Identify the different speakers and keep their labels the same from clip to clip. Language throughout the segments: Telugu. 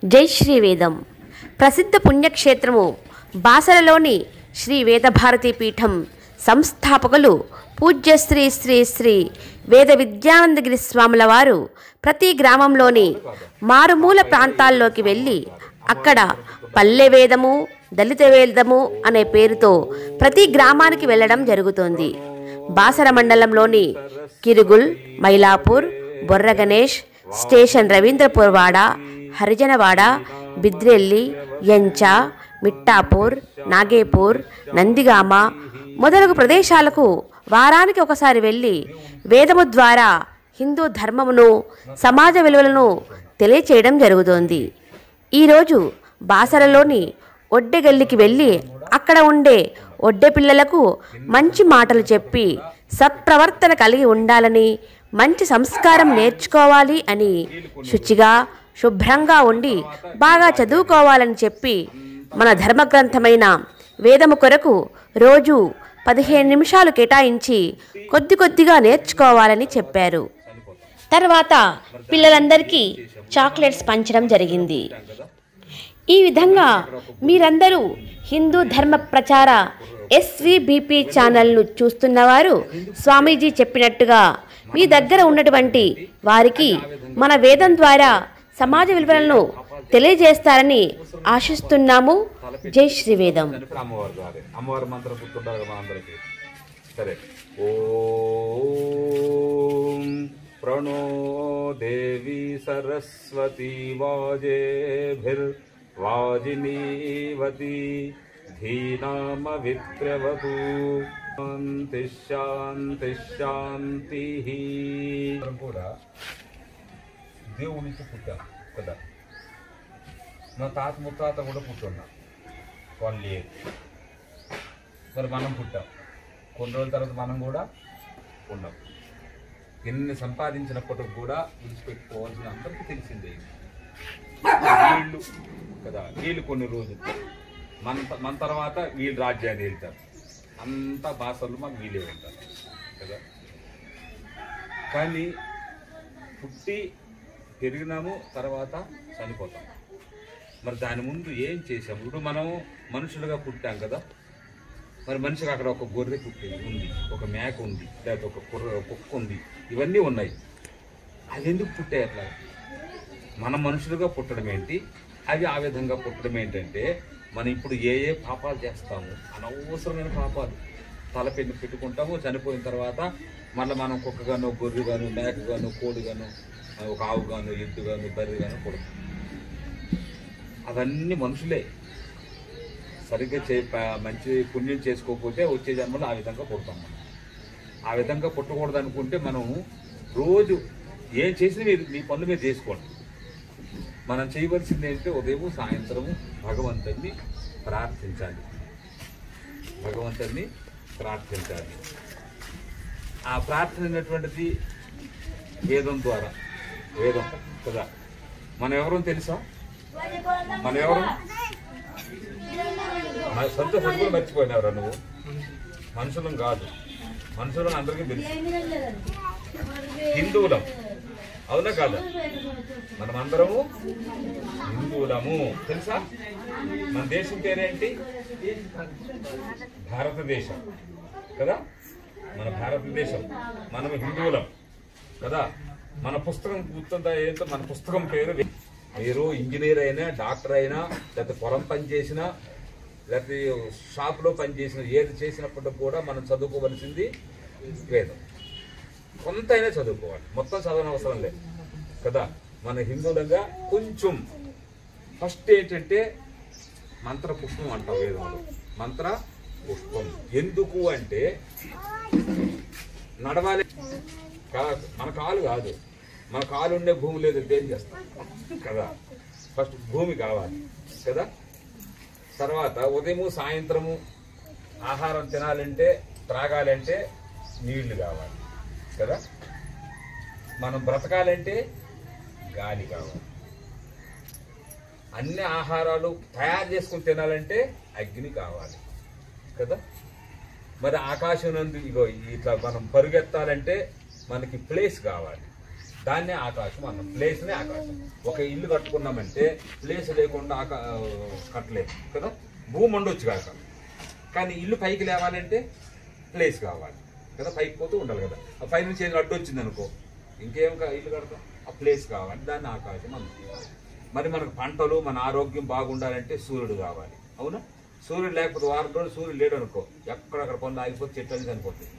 Speaker 1: జై శ్రీ వేదం ప్రసిద్ధ పుణ్యక్షేత్రము బాసరలోని శ్రీ వేదభారతి పీఠం సంస్థాపకులు పూజ్య శ్రీ శ్రీ శ్రీ వేద విద్యానందగిరి స్వాముల వారు ప్రతి గ్రామంలోని మారుమూల ప్రాంతాల్లోకి వెళ్ళి అక్కడ పల్లె వేదము దళిత వేదము అనే పేరుతో ప్రతి గ్రామానికి వెళ్ళడం జరుగుతోంది బాసర మండలంలోని కిరుగుల్ మైలాపూర్ బొర్ర గణేష్ స్టేషన్ రవీంద్రపూర్ వాడ హరిజనవాడ బిద్రెల్లి యంచ మిట్టాపూర్ నాగేపూర్ నందిగామ మొదలగు ప్రదేశాలకు వారానికి ఒకసారి వెళ్ళి వేదము ద్వారా హిందూ ధర్మమును సమాజ విలువలను తెలియచేయడం జరుగుతోంది ఈరోజు బాసరలోని ఒడ్డెగల్లికి వెళ్ళి అక్కడ ఉండే ఒడ్డె పిల్లలకు మంచి మాటలు చెప్పి సత్ప్రవర్తన కలిగి ఉండాలని మంచి సంస్కారం నేర్చుకోవాలి అని శుచిగా శుభ్రంగా ఉండి బాగా చదువుకోవాలని చెప్పి మన ధర్మగ్రంథమైన వేదము కొరకు రోజు పదిహేను నిమిషాలు కేటాయించి కొద్ది కొద్దిగా నేర్చుకోవాలని చెప్పారు తర్వాత పిల్లలందరికీ చాక్లెట్స్ పంచడం జరిగింది ఈ విధంగా మీరందరూ హిందూ ధర్మ ప్రచార ఎస్విబిపి ఛానల్ను చూస్తున్నవారు స్వామీజీ చెప్పినట్టుగా మీ దగ్గర ఉన్నటువంటి వారికి మన వేదం ద్వారా సమాజ విలువలను తెలియజేస్తారని ఆశిస్తున్నాము జై శ్రీవేదం
Speaker 2: ఇప్పుడు అమ్మవారి ద్వారా అమ్మవారి మంత్రం గుర్తుండాలి కదా అందరికి సరే ఓం ప్రణో దేవి సరస్వతి వాజేభిర్ వాజినీవతి ధీనామ విత్రవతు శాంతి శాంతి శాంతి కూడా దేవుడి నుంచి పుట్టాం కదా మా తాత ముత్తాత కూడా పుట్టున్నాం వాళ్ళు లేరు మరి మనం పుట్టాం కొన్ని రోజుల తర్వాత మనం కూడా ఉన్నాం ఎన్ని సంపాదించినప్పటికి కూడా విడిచిపెట్టుకోవాల్సిన అందరికీ తెలిసిందే ఇది. వీళ్ళు కదా వీళ్ళు కొన్ని రోజులు మన మన తర్వాత వీళ్ళు రాజ్యాన్ని వెళ్తారు అంతా భాషలు మాకు వీళ్ళే ఉంటారు కదా కానీ పుట్టి పెరిగినాము తర్వాత చనిపోతాం మరి దాని ముందు ఏం చేసాము ఇప్పుడు మనం మనుషులుగా పుట్టాం కదా మరి మనిషికి అక్కడ ఒక గొర్రె పుట్టింది ఉంది ఒక మేక ఉంది లేకపోతే ఒక కుర్ర ఒక కుక్క ఉంది ఇవన్నీ ఉన్నాయి అవి ఎందుకు పుట్టాయి అట్లా మనం మనుషులుగా పుట్టడం ఏంటి అవి ఆ విధంగా పుట్టడం ఏంటంటే మనం ఇప్పుడు ఏ ఏ పాపాలు చేస్తాము అనవసరమైన పాపాలు తలపెన్ని పెట్టుకుంటాము చనిపోయిన తర్వాత మళ్ళీ మనం కుక్కగాను గొర్రెగాను మేకగాను కోడిగాను ఒక ఆవుగాను ఎద్దుగాను బర్రెగాను పుడతాం అవన్నీ మనుషులే సరిగ్గా చే ప- మంచి పుణ్యం చేసుకోకపోతే వచ్చే జన్మలో ఆ విధంగా పుడతాం మనం ఆ విధంగా పుట్టకూడదు అనుకుంటే మనం రోజు ఏం చేసినా మీరు మీ పనులు మీరు చేసుకోండి మనం చేయవలసింది ఏంటంటే ఉదయం సాయంత్రము భగవంతుని ప్రార్థించాలి భగవంతుని ప్రార్థించాలి ఆ ప్రార్థన అనేటువంటిది వేదం ద్వారా వేదం కదా మనం ఎవరో తెలుసా మనం ఎవరు మన సొంత సరుకులు మర్చిపోయినావురా నువ్వు మనుషులం కాదు మనుషులను అందరికీ తెలుసు హిందువులం అవునా కాదా మనం అందరము హిందువులము తెలుసా మన దేశం పేరేంటి భారతదేశం కదా మన భారతదేశం మనం హిందువులం కదా మన పుస్తకం గుర్తుందా ఏంటో మన పుస్తకం పేరు వే- మీరు ఇంజనీర్ అయినా డాక్టర్ అయినా లేకపోతే పొలం పని చేసినా లేకపోతే షాప్లో పని చేసిన ఏది చేసినప్పటికి కూడా మనం చదువుకోవలసింది వేదం కొంతైనా చదువుకోవాలి మొత్తం చదవని అవసరం లేదు కదా మన హిందువులుగా కొంచెం ఫస్ట్ ఏంటంటే మంత్ర పుష్పం అంటాం వేదంలో మంత్ర పుష్పం ఎందుకు అంటే నడవాలి కా- మన కాలు కాదు మన కాలు ఉండే భూమి లేదు ఏం చేస్తాం కదా ఫస్ట్ భూమి కావాలి కదా తర్వాత ఉదయము సాయంత్రము ఆహారం తినాలంటే త్రాగాలంటే నీళ్లు కావాలి కదా మనం బ్రతకాలంటే గాలి కావాలి అన్ని ఆహారాలు తయారు చేసుకుని తినాలంటే అగ్ని కావాలి కదా మరి ఆకాశం నందు ఇగో ఇట్లా మనం పరుగెత్తాలంటే మనకి ప్లేస్ కావాలి దాన్నే ఆకాశం అన్నాం ప్లేస్నే ఆకాశం ఒక ఇల్లు కట్టుకున్నామంటే ప్లేస్ లేకుండా ఆకా కట్టలేము కదా భూమి ఉండొచ్చు కాక కానీ ఇల్లు పైకి లేవాలంటే ప్లేస్ కావాలి కదా పైకి పోతూ ఉండాలి కదా ఆ పై నుంచి ఏదో అడ్డు వచ్చింది అనుకో ఇంకేం కా- ఇల్లు కడతాం ఆ ప్లేస్ కావాలి దాన్ని ఆకాశం అన్నాం మరి మనకు పంటలు మన ఆరోగ్యం బాగుండాలంటే సూర్యుడు కావాలి అవునా సూర్యుడు లేకపోతే వారం రోజులు సూర్యుడు లేడు అనుకో ఎక్కడక్కడ పనులు ఆగిపోతే చెట్లు అన్ని చనిపోతాయి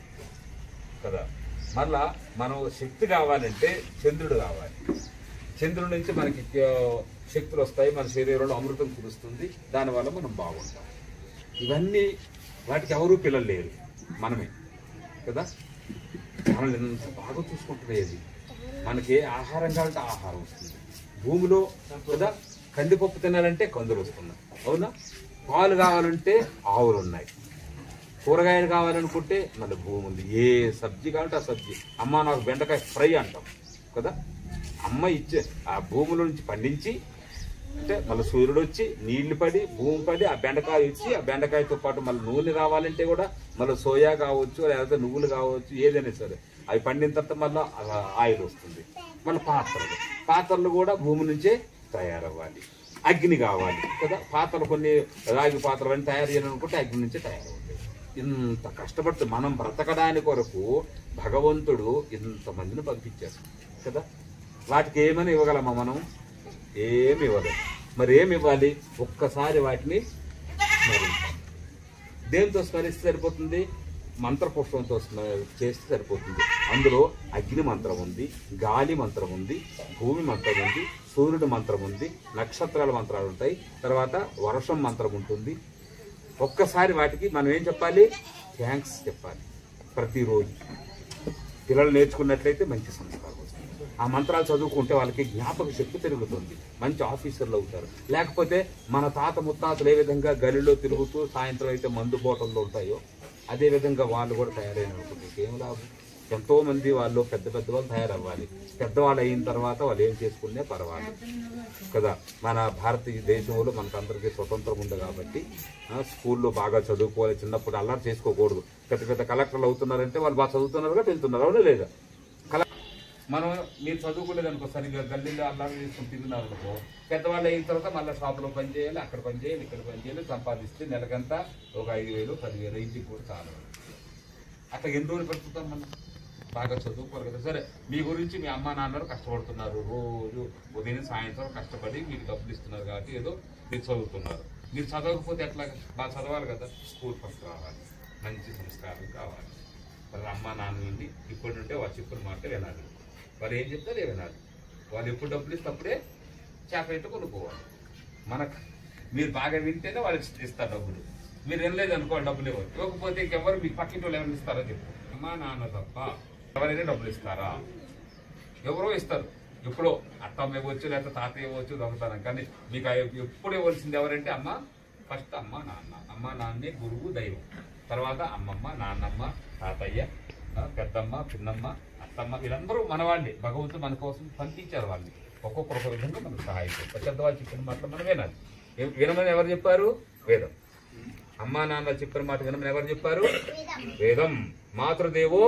Speaker 2: కదా మళ్ళా మనం శక్తి కావాలంటే చంద్రుడు కావాలి చంద్రుడి నుంచి మనకి ఆ, శక్తులు వస్తాయి మన శరీరంలో అమృతం కురుస్తుంది దానివల్ల మనం బాగుంటాం ఇవన్నీ వాటికి ఎవరూ పిల్లలు లేరు మనమే కదా మనల్ని ఎంత బాగా చూసుకుంటుంది ఇది మనకి ఏ ఆహారం కావాలంటే ఆహారం వస్తుంది భూమిలో కదా కందిపప్పు తినాలంటే కందులు వస్తున్నాయి అవునా పాలు కావాలంటే ఆవులు ఉన్నాయి కూరగాయలు కావాలనుకుంటే మళ్ళీ భూమి ఉంది ఏ సబ్జీ కావాలంటే ఆ సబ్జీ అమ్మ నాకు బెండకాయ ఫ్రై అంటాం కదా అమ్మ ఇచ్చే ఆ భూముల నుంచి పండించి అంటే మళ్ళీ సూర్యుడు వచ్చి నీళ్లు పడి భూమి పడి ఆ బెండకాయ ఇచ్చి ఆ బెండకాయతో పాటు మళ్ళీ నూనె రావాలంటే కూడా మళ్ళీ సోయా కావచ్చు లేకపోతే నువ్వులు కావచ్చు ఏదైనా సరే అవి పండిన తర్వాత మళ్ళీ ఆయిల్ వస్తుంది మళ్ళీ పాత్రలు పాత్రలు కూడా భూమి నుంచే తయారవ్వాలి అగ్ని కావాలి కదా పాత్రలు కొన్ని రాగి పాత్రలు అని తయారు చేయాలనుకుంటే అగ్ని నుంచే తయారవుతాయి ఇంత కష్టపడుతూ మనం బ్రతకడానికి కొరకు భగవంతుడు ఇంతమందిని పంపించారు కదా వాటికి ఏమని ఇవ్వగలమా మనం ఏమి ఇవ్వలేము మరి ఏమి ఇవ్వాలి ఒక్కసారి వాటిని స్మరించాలి దేంతో స్మరిస్తే సరిపోతుంది మంత్రపుష్పంతో స్మ- చేస్తే సరిపోతుంది అందులో అగ్ని మంత్రం ఉంది గాలి మంత్రం ఉంది భూమి మంత్రం ఉంది సూర్యుడి మంత్రం ఉంది నక్షత్రాల మంత్రాలు ఉంటాయి తర్వాత వర్షం మంత్రం ఉంటుంది ఒక్కసారి వాటికి మనం ఏం చెప్పాలి థ్యాంక్స్ చెప్పాలి ప్రతిరోజు పిల్లలు నేర్చుకున్నట్లయితే మంచి సంస్కారం వస్తుంది ఆ మంత్రాలు చదువుకుంటే వాళ్ళకి జ్ఞాపక శక్తి పెరుగుతుంది మంచి ఆఫీసర్లు అవుతారు లేకపోతే మన తాత ముత్తాతలు ఏ విధంగా గలిలో తిరుగుతూ సాయంత్రం అయితే మందు బోటల్లో ఉంటాయో అదే విధంగా వాళ్ళు కూడా తయారైన అనుకుంటే ఏం లాభం ఎంతో మంది వాళ్ళు పెద్ద పెద్ద వాళ్ళు తయారవ్వాలి పెద్దవాళ్ళు అయిన తర్వాత వాళ్ళు ఏం చేసుకునే పర్వాలేదు కదా మన భారతీయ దేశంలో మనకు అందరికీ స్వతంత్రం ఉంది కాబట్టి ఆ, స్కూల్లో బాగా చదువుకోవాలి చిన్నప్పుడు అల్లరి చేసుకోకూడదు పెద్ద పెద్ద కలెక్టర్లు అవుతున్నారంటే వాళ్ళు బాగా చదువుతున్నారు కాబట్టి వెళ్తున్నారు అవునా లేదా కల మనం మీరు చదువుకోలేదు అనుకో సరిగ్గా గల్లీలో అల్లారం చేసుకుని తిరిగినారు అనుకో పెద్దవాళ్ళు అయిన తర్వాత మళ్ళీ షాపులో పని చేయాలి అక్కడ పని చేయాలి ఇక్కడ పని చేయాలి సంపాదిస్తే నెలకంతా ఒక ఐదు వేలు పదివేలు ఇంటికి కూడా చాలు అట్లా ఎన్ని రోజులు పెడుతుంటాం మనం బాగా చదువుకోరు కదా సరే మీ గురించి మీ అమ్మ నాన్నలు కష్టపడుతున్నారు రోజు ఉదయం సాయంత్రం కష్టపడి మీకు డబ్బులు ఇస్తున్నారు కాబట్టి ఏదో మీరు చదువుతున్నారు మీరు చదవకపోతే ఎట్లా బాగా చదవాలి కదా స్కూల్ ఫస్ట్ రావాలి మంచి సంస్కారం కావాలి వాళ్ళ అమ్మ నాన్న నుండి ఇప్పటి నుండే వాళ్ళు చెప్పిన మాట వినాలి వాళ్ళు ఏం చెప్తారో వినాలి వాళ్ళు ఎప్పుడు డబ్బులు ఇస్తే అప్పుడే చాక్లెట్ కొనుక్కోవాలి మనకు మీరు బాగా వింటేనే వాళ్ళు ఇస్తారు డబ్బులు మీరు వినలేదు అనుకో వాళ్ళు డబ్బులు ఇవ్వరు ఇవ్వకపోతే ఇంకెవరు మీ పక్కింటి వాళ్ళు ఎవరు ఇస్తారో చెప్పు అమ్మా నాన్న తప్ప ఎవరైనా డబ్బులు ఇస్తారా ఎవరో ఇస్తారు ఎప్పుడో అత్తమ్మ ఇవ్వచ్చు లేకపోతే తాతయ్య ఇవ్వచ్చు దొంగతనం కానీ మీకు ఆ ఎప్పుడు ఇవ్వాల్సింది ఎవరంటే అమ్మ ఫస్ట్ అమ్మ నాన్న అమ్మ నాన్నే గురువు దైవం తర్వాత అమ్మమ్మ నాన్నమ్మ తాతయ్య ఆ, పెద్దమ్మ పిన్నమ్మ అత్తమ్మ వీళ్ళందరూ మన వాళ్ళే భగవంతుడు మన కోసం పంపించారు వాళ్ళని ఒక్కొక్కరు ఒక విధంగా మనకు సహాయం చేస్తారు పెద్దవాళ్ళు చెప్పిన మాటలు మనం వినాలి ఏ- వినమని ఎవరు చెప్పారు వేదం అమ్మా నాన్న చెప్పిన మాట వినమని ఎవరు చెప్పారు వేదం మాతృదేవో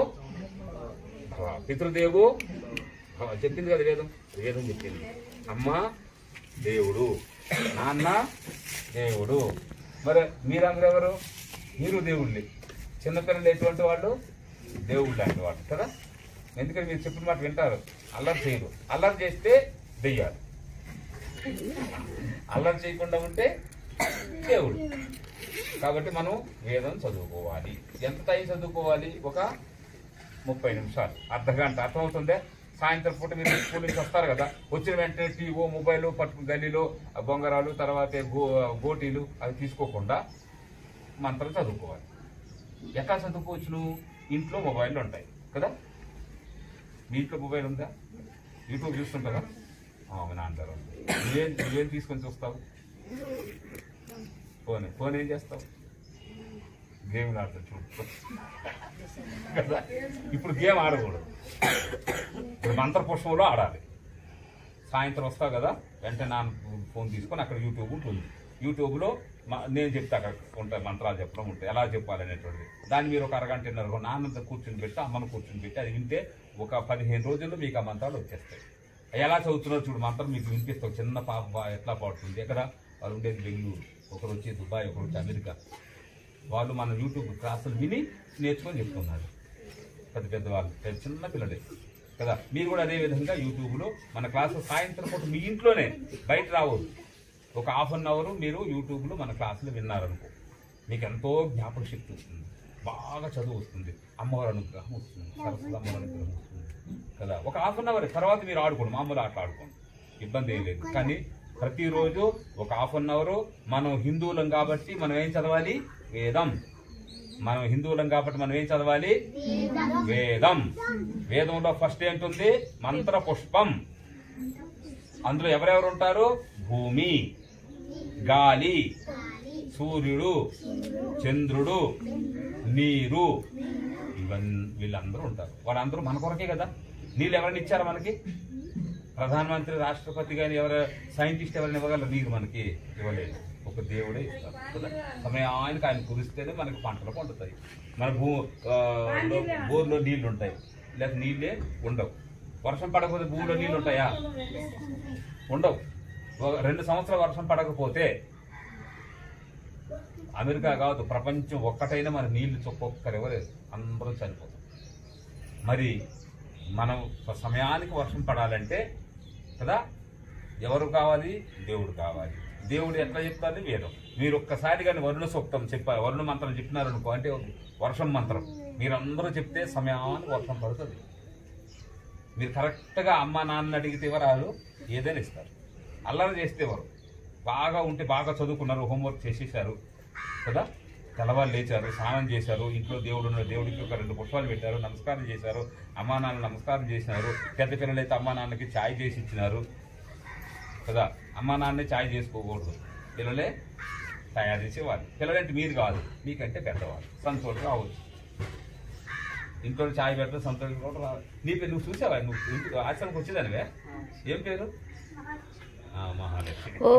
Speaker 2: భవ పితృదేవో భవ చెప్పింది కదా వేదం వేదం చెప్పింది అమ్మ దేవుడు నాన్న దేవుడు మరి మీరందరూ ఎవరు మీరు దేవుళ్ళే చిన్నపిల్లలు ఎటువంటి వాళ్ళు దేవుళ్ళు లాంటి వాళ్ళు కదా ఎందుకంటే మీరు చెప్పిన మాట వింటారు అల్లరి చేయరు అల్లరి చేస్తే దెయ్యాలు అల్లరి చేయకుండా ఉంటే దేవుడు కాబట్టి మనం వేదం చదువుకోవాలి ఎంత టైం చదువుకోవాలి ఒక ముప్పై నిమిషాలు అర్ధ గంట అర్థమవుతుందే సాయంత్రం పూట మీరు స్కూల్ నుంచి వస్తారు కదా వచ్చిన వెంటనే టీవో మొబైల్ పట్టుకు గల్లీలో ఆ బొంగరాలు తర్వాత గో గోటీలు అవి తీసుకోకుండా మంత్రం చదువుకోవాలి ఎట్లా చదువుకోవచ్చు నువ్వు ఇంట్లో మొబైల్ ఉంటాయి కదా మీ ఇంట్లో మొబైల్ ఉందా యూట్యూబ్ చూస్తుంటారా అవునా అంటారు నువ్వేం నువ్వేం తీసుకొని చూస్తావు ఫోన్ ఫోన్ ఏం చేస్తావు గేమ్ ఆడతావు చూడు కదా ఇప్పుడు గేమ్ ఆడకూడదు ఇప్పుడు మంత్రపుష్పంలో ఆడాలి సాయంత్రం వస్తావు కదా వెంటనే నా ఫోన్ తీసుకొని అక్కడ యూట్యూబ్ ఉంటుంది యూట్యూబ్లో మ- నేను చెప్తా అక్కడ ఉంటాయి మంత్రాలు చెప్పడం ఉంటాయి ఎలా చెప్పాలి అనేటువంటిది దాన్ని మీరు ఒక అరగంట నాన్నంత కూర్చుని పెట్టి అమ్మను కూర్చుని పెట్టి అది వింటే ఒక పదిహేను రోజుల్లో మీకు ఆ మంత్రాలు వచ్చేస్తాయి ఎలా చదువుతున్నారో చూడు మంత్రం మీకు వినిపిస్తాం చిన్న పాప బా- ఎట్లా పాడుతుంది ఎక్కడ వాళ్ళు ఉండేది బెంగళూరు ఒకరు వచ్చి దుబాయ్ ఒకరు వచ్చి అమెరికా వాళ్ళు మన యూట్యూబ్ క్లాసులు విని నేర్చుకొని చెప్తున్నారు పెద్ద పెద్ద వాళ్ళు పెద్ద చిన్న పిల్లలే కదా మీరు కూడా అదే విధంగా యూట్యూబ్లో మన క్లాసు సాయంత్రం పూట మీ ఇంట్లోనే బయట రావద్దు ఒక హాఫ్ అన్ అవర్ మీరు యూట్యూబ్లో మన క్లాసులు విన్నారనుకో మీకు ఎంతో జ్ఞాపక శక్తి వస్తుంది బాగా చదువు వస్తుంది అమ్మవారి అనుగ్రహం వస్తుంది సరస్వతి అమ్మవారి అనుగ్రహం వస్తుంది కదా ఒక హాఫ్ అన్ అవర్ తర్వాత మీరు ఆడుకోండి మామూలు ఆట ఆడుకోండి ఇబ్బంది ఏం లేదు కానీ ప్రతిరోజు ఒక హాఫ్ అన్ అవర్ మనం హిందువులం కాబట్టి మనం ఏం చదవాలి వేదం మనం హిందువులం కాబట్టి మనం ఏం చదవాలి వేదం వేదంలో ఫస్ట్ ఏంటుంది మంత్ర పుష్పం అందులో ఎవరెవరు ఉంటారు భూమి గాలి సూర్యుడు చంద్రుడు నీరు ఇవన్నీ వీళ్ళందరూ ఉంటారు వాళ్ళందరూ మన కొరకే కదా నీళ్ళు ఎవరైనా ఇచ్చారా మనకి ప్రధానమంత్రి రాష్ట్రపతి కానీ ఎవరు సైంటిస్ట్ ఎవరైనా ఇవ్వగలరు నీరు మనకి ఇవ్వలేదు ఒక దేవుడే ఇస్తారు కదా సమయానికి ఆయన కురిస్తేనే మనకి పంటలు పండుతాయి మన భూ ఆ, లో- బోర్లో నీళ్లు ఉంటాయి లేక నీళ్ళే ఉండవు వర్షం పడకపోతే భూమిలో నీళ్లు ఉంటాయా ఉండవు ఒక రెండు సంవత్సరాలు వర్షం పడకపోతే అమెరికా కాదు ప్రపంచం ఒక్కటైనా మన నీళ్లు చొక్కొక్కరు ఇవ్వలేదు అందరూ చనిపోతాం మరి మనం స- సమయానికి వర్షం పడాలంటే కదా ఎవరు కావాలి దేవుడు కావాలి దేవుడు ఎట్లా చెప్తారు వేదం మీరు ఒక్కసారి కానీ వరుణ సూక్తం చెప్పారు వరుణ మంత్రం చెప్పినారు అనుకో అంటే వర్షం మంత్రం మీరందరూ చెప్తే సమయానికి వర్షం పడుతుంది మీరు కరెక్ట్గా అమ్మ నాన్న అడిగితే వరాలు ఏదైనా ఇస్తారు అల్లరి చేస్తే వారు బాగా ఉంటే బాగా చదువుకున్నారు హోంవర్క్ చేసేసారు కదా తెల్లవారు లేచారు స్నానం చేశారు ఇంట్లో దేవుడు ఉన్న దేవుడికి ఒక రెండు పుష్పాలు పెట్టారు నమస్కారం చేశారు అమ్మా నాన్న నమస్కారం చేసినారు పెద్ద పిల్లలైతే అమ్మా నాన్నకి ఛాయ్ చేసి ఇచ్చినారు కదా అమ్మా నాన్నే ఛాయ్ చేసుకోకూడదు పిల్లలే తయారు చేసేవాళ్ళు పిల్లలంటే మీరు కాదు మీకంటే పెద్దవాళ్ళు సంతోషం రావచ్చు ఇంట్లో ఛాయ్ పెడితే సంతోషం కూడా రావాలి నీ పేరు నువ్వు చూసావా నువ్వు ఇంటికి ఆశ్రమకి వచ్చేదానివే ఏం పేరు ఆ, మహాలక్ష్మి
Speaker 1: ఓ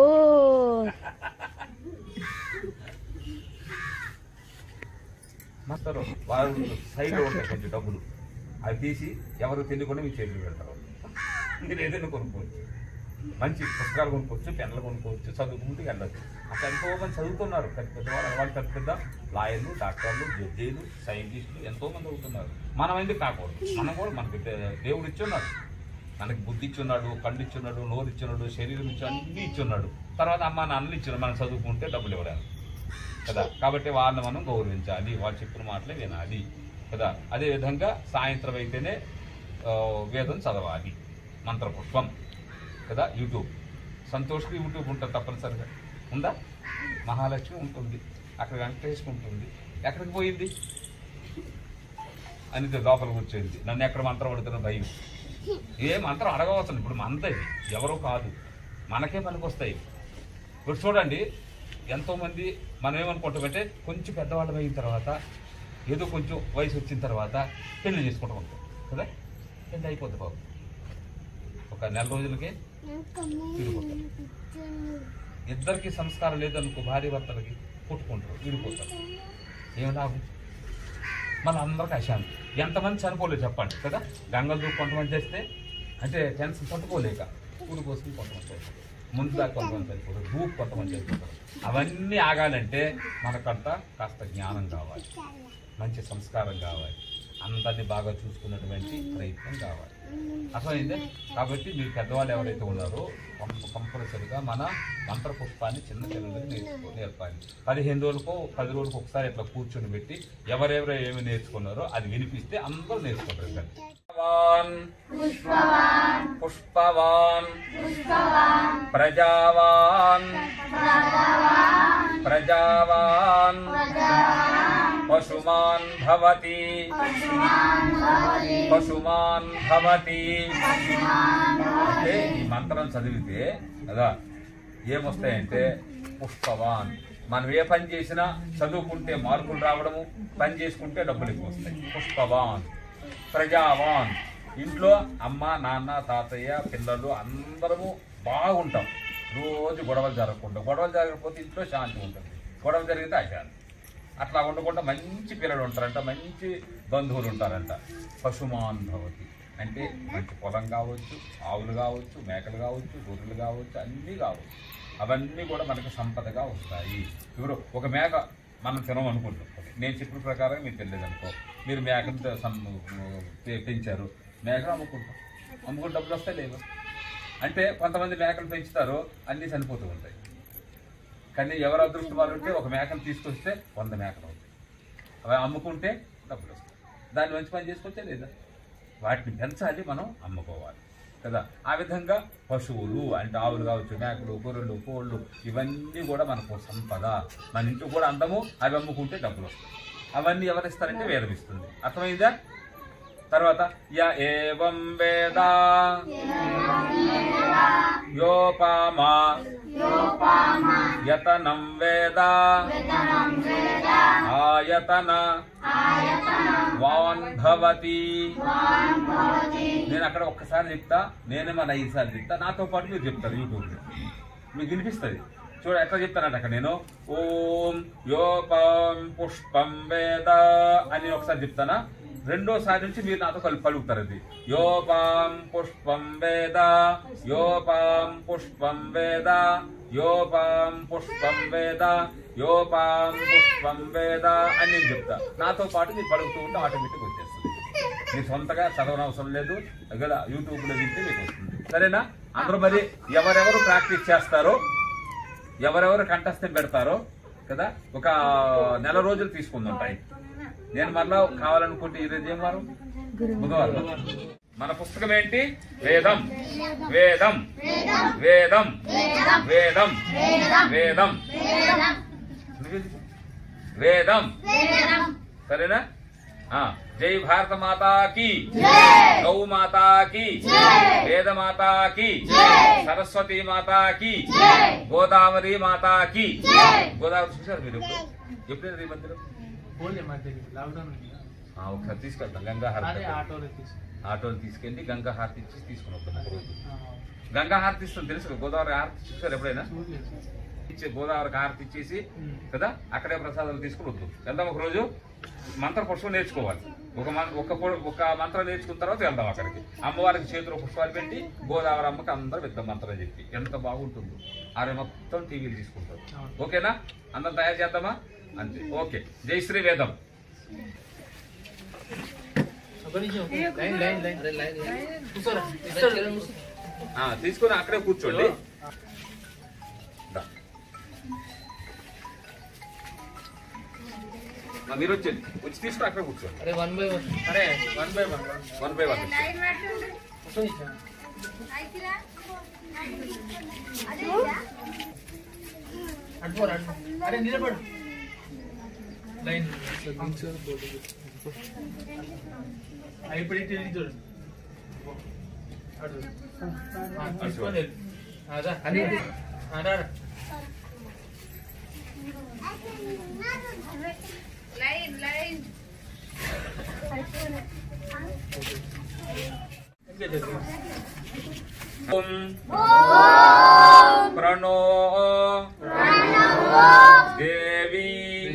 Speaker 2: మాస్టర్ వాళ్ళు సైడ్లో ఉంటాయి కొంచెం డబ్బులు అవి తీసి ఎవరు తెలియకుండా మీ చేతులు పెడతారు మీరు ఏదైనా కొనుక్కోవచ్చు మంచి పుస్తకాలు కొనుక్కోవచ్చు పెన్నులు కొనుక్కోవచ్చు చదువుకుంటూ వెళ్ళచ్చు అక్కడ ఎంతో మంది చదువుతున్నారు పెద్ద పెద్ద వాళ్ళు వాళ్ళు పెద్ద పెద్ద లాయర్లు డాక్టర్లు జడ్జీలు సైంటిస్టులు ఎంతో మంది అవుతున్నారు మనం ఎందుకు కాకూడదు మనం కూడా మనకి దే- దేవుడు ఇచ్చున్నాడు మనకి బుద్ధి ఇచ్చున్నాడు కళ్ళు ఇచ్చున్నాడు నోరు ఇచ్చున్నాడు శరీరం ఇచ్చు అన్ని ఇచ్చున్నాడు తర్వాత అమ్మ నాన్నలు ఇచ్చున్నాడు మనం చదువుకుంటే డబ్బులు ఇవ్వడానికి కదా కాబట్టి వాళ్ళని మనం గౌరవించాలి వాళ్ళు చెప్పిన మాటలే వినాలి కదా అదే విధంగా సాయంత్రం అయితేనే ఆ, వేదం చదవాలి మంత్రపుష్పం కదా యూట్యూబ్ సంతోష్కి యూట్యూబ్ ఉంటుంది తప్పనిసరిగా ఉందా మహాలక్ష్మి ఉంటుంది అక్కడ వెంకటేశ్వర ఉంటుంది ఎక్కడికి పోయింది అని లోపల కూర్చోయింది నన్ను ఎక్కడ మంత్రం పడుతున్న భయం ఏ మంత్రం అడగవలసింది ఇప్పుడు మంత ఇది ఎవరో కాదు మనకే పనికొస్తాయి ఇప్పుడు చూడండి ఎంతోమంది మనం ఏమనుకుంటామంటే కొంచెం పెద్దవాళ్ళు అయిన తర్వాత ఏదో కొంచెం వయసు వచ్చిన తర్వాత పెళ్లి చేసుకుంటూ ఉంటాం కదా పెళ్లి అయిపోద్ది బాబు ఒక నెల రోజులకే విడిపోతారు ఇద్దరికి సంస్కారం లేదనుకో భార్య భర్తలకి పుట్టుకుంటారు విడిపోతారు ఏం లాభం మన అందరికి అశాంతి ఎంతమంది చనిపోలేదు చెప్పండి కదా గంగలు దూకు కొంతమంది చేస్తే అంటే టెన్షన్ పట్టుకోలేక ఊరు పోసుకుని కొంతమంది చేస్తారు ముందు దాకా కొంతమంది చనిపోతారు దూకు కొంతమంది చనిపోతారు అవన్నీ ఆగాలంటే మనకంతా కాస్త జ్ఞానం కావాలి మంచి సంస్కారం కావాలి అందరినీ బాగా చూసుకున్నటువంటి ప్రయత్నం కావాలి అర్థమైందే కాబట్టి మీ పెద్దవాళ్ళు ఎవరైతే ఉన్నారో కం- కంపల్సరిగా మన మంత్ర పుష్పాన్ని చిన్న పిల్లలకి నేర్చుకో నేర్పాలి పదిహేను రోజులకు పది రోజులకు ఒకసారి ఇట్లా కూర్చొని పెట్టి ఎవరెవరు ఏమి నేర్చుకున్నారో అది వినిపిస్తే అందరూ నేర్చుకుంటారు ఇక్కడ. పుష్పవాన్ పుష్పవాన్ ప్రజావాన్ ప్రజావాన్ పశుమాన్ భవతి పశుమాన్ భవతి అంటే ఈ మంత్రం చదివితే కదా ఏమొస్తాయంటే పుష్పవాన్ మనం ఏ పని చేసినా చదువుకుంటే మార్కులు రావడము పని చేసుకుంటే డబ్బులు ఎక్కువ వస్తాయి పుష్పవాన్ ప్రజావాన్ ఇంట్లో అమ్మ నాన్న తాతయ్య పిల్లలు అందరము బాగుంటాం రోజు గొడవలు జరగకుండా గొడవలు జరగకపోతే ఇంట్లో శాంతి ఉంటుంది గొడవ జరిగితే అశాంతి అట్లా ఉండకుండా మంచి పిల్లలు ఉంటారంట మంచి బంధువులు ఉంటారంట పశుమాన్ భవతి అంటే మంచి పొలం కావచ్చు ఆవులు కావచ్చు మేకలు కావచ్చు గొర్రెలు కావచ్చు అన్నీ కావచ్చు అవన్నీ కూడా మనకు సంపదగా వస్తాయి ఇప్పుడు ఒక మేక మనం తినం అనుకుంటాం నేను చెప్పిన ప్రకారం మీకు తెలియదు అనుకో మీరు మేకను త- సం- పె- పెంచారు మేకను అమ్ముకుంటాం అమ్ముకుంటే డబ్బులు వస్తాయి లేవు అంటే కొంతమంది మేకలు పెంచుతారు అన్నీ చనిపోతూ ఉంటాయి కానీ ఎవరు అదృష్టం వాళ్ళు ఉంటే ఒక మేకను తీసుకొస్తే వంద మేకలు అవుతాయి అవి అమ్ముకుంటే డబ్బులు వస్తాయి దాన్ని మంచి పని చేసుకొచ్చే లేదా వాటిని పెంచాలి మనం అమ్ముకోవాలి కదా ఆ విధంగా పశువులు అంటే ఆవులు కావచ్చు మేకలు గొర్రెలు కోళ్ళు ఇవన్నీ కూడా మనకు సంపద మన ఇంట్లో కూడా అందము అవి అమ్ముకుంటే డబ్బులు వస్తాయి అవన్నీ ఎవరిస్తారంటే వేదం ఇస్తుంది అర్థమైందా తర్వాత య ఏవం వేద యోపామా యతనం వేద ఆయతన వాన్ భవతి నేను అక్కడ ఒక్కసారి చెప్తా నేనే మన ఐదు సార్లు చెప్తా నాతో పాటు మీరు చెప్తారు యూట్యూబ్ మీకు వినిపిస్తుంది చూడ ఎట్లా చెప్తానంట అక్కడ నేను ఓం యోపం పుష్పం వేద అని ఒకసారి చెప్తానా రెండోసారి నుంచి మీరు నాతో కలిపి పలుకుతారు అది యోపాం పుష్పం వేద యోపాం పుష్పం వేద యోపాం పుష్పం వేద యోపాం పుష్పం వేద అని నేను చెప్తా నాతో పాటు మీరు పలుకుతూ ఉంటే ఆటోమేటిక్ వచ్చేస్తుంది మీరు సొంతగా చదవనవసరం లేదు కదా యూట్యూబ్ లో వింటే మీకు వస్తుంది సరేనా అందరూ మరి ఎవరెవరు ప్రాక్టీస్ చేస్తారో ఎవరెవరు కంఠస్థం పెడతారో కదా ఒక నెల రోజులు తీసుకుందాం టైం నేను మరలా కావాలనుకుంటే ఈరోజు ఏం వారం బుధవారం మన పుస్తకం ఏంటి వేదం వేదం వేదం వేదం వేదం వేదం సరేనా ఆ, జై భారత మాతాకి గౌ మాతాకి వేద మాతాకి సరస్వతి మాతాకి గోదావరి మాతాకి గోదావరి చూసారు మీరు ఎప్పుడు ఎప్పుడైనా ఈ మధ్యలో
Speaker 3: పోలే మధ్యకి లాక్డౌన్ ఉంది కదా.
Speaker 2: ఆ, ఒకసారి తీసుకెళ్తాం గంగాహారతి
Speaker 3: అదే ఆటోలో తీసు
Speaker 2: ఆటోని తీసుకెళ్ళి గంగాహారతి ఇచ్చి తీసుకుని వస్తాం ఒక రోజు
Speaker 3: ఆ,
Speaker 2: గంగాహారతి ఇస్తుంది తెలుసు కదా, గోదావరి హారతి చూసారు ఎప్పుడైనా
Speaker 3: చూడలేదు.
Speaker 2: ఇచ్చే గోదావరికి హారతి ఇచ్చేసి
Speaker 3: ఉమ్.
Speaker 2: కదా అక్కడే ప్రసాదాలు తీసుకుని వద్దు వెళ్దాం ఒక రోజు మంత్ర పుష్పం నేర్చుకోవాలి ఒక మం- ఒక పు- ఒక మంత్రం నేర్చుకున్న తర్వాత వెళ్దాం అక్కడికి అమ్మవారికి చేతిలో పుష్పాలు పెట్టి గోదావరి అమ్మకి అందరూ వెళ్దాం మంత్రం చెప్పి ఎంత బాగుంటుందో ఆమె మొత్తం టీవీలు తీసుకుంటారు
Speaker 3: అవును.
Speaker 2: ఓకేనా అందరం తయారు చేద్దామా అంతే ఓకే జై శ్రీ వేదం
Speaker 3: ఒక నిమిషం, ఒక నిమిషం. లైన్ లైన్ లైన్ కూర్చోరా. ఇస్తాడు.
Speaker 2: ఆ, తీసుకొని అక్కడే కూర్చోండి దా. ఆ, మీరు వచ్చేది వచ్చి తీసుకుని అక్కడే కూర్చోండి
Speaker 3: అరే వన్ బై వన్ అరే one by one
Speaker 2: one by one
Speaker 3: ఒక నిమిషం. అడ్డుకోరు, అడ్డు. అరే నిలబడు లైన్ ఆ, ఇప్పుడు ఇటు తిరిగి చూడు అటు ఆ, తీసుకొని వెళ్ళు. అదా అని అదా
Speaker 2: ఓం ప్రణో దేవి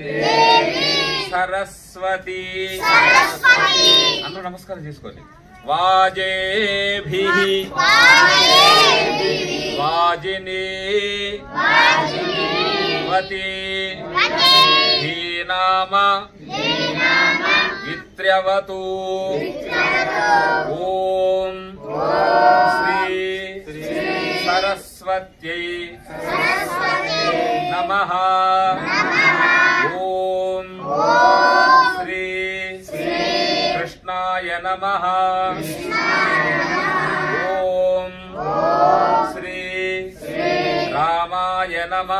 Speaker 2: సరస్వతి అందరూ నమస్కారం చేసుకోండి వాజేభి వాజిని వతి ధీనామ విత్ర్యవతు ఓం శ్రీ సరస్వత్యై నమ ఓం శ్రీ కృష్ణాయ నమ ఓం శ్రీ రామాయ నమ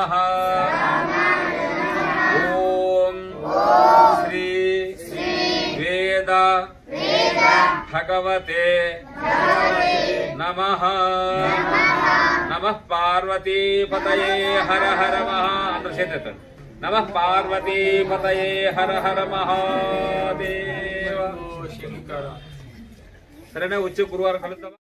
Speaker 2: ఓం శ్రీ వేద భగవతే నమ నమ పార్వతీపతయే హర హర మహా అందరూ చేతులు నమ పార్వతీపతయే హర హర మహాదేవ
Speaker 3: శంకర
Speaker 2: సరేనా వచ్చే గురువారం కలుద్దామా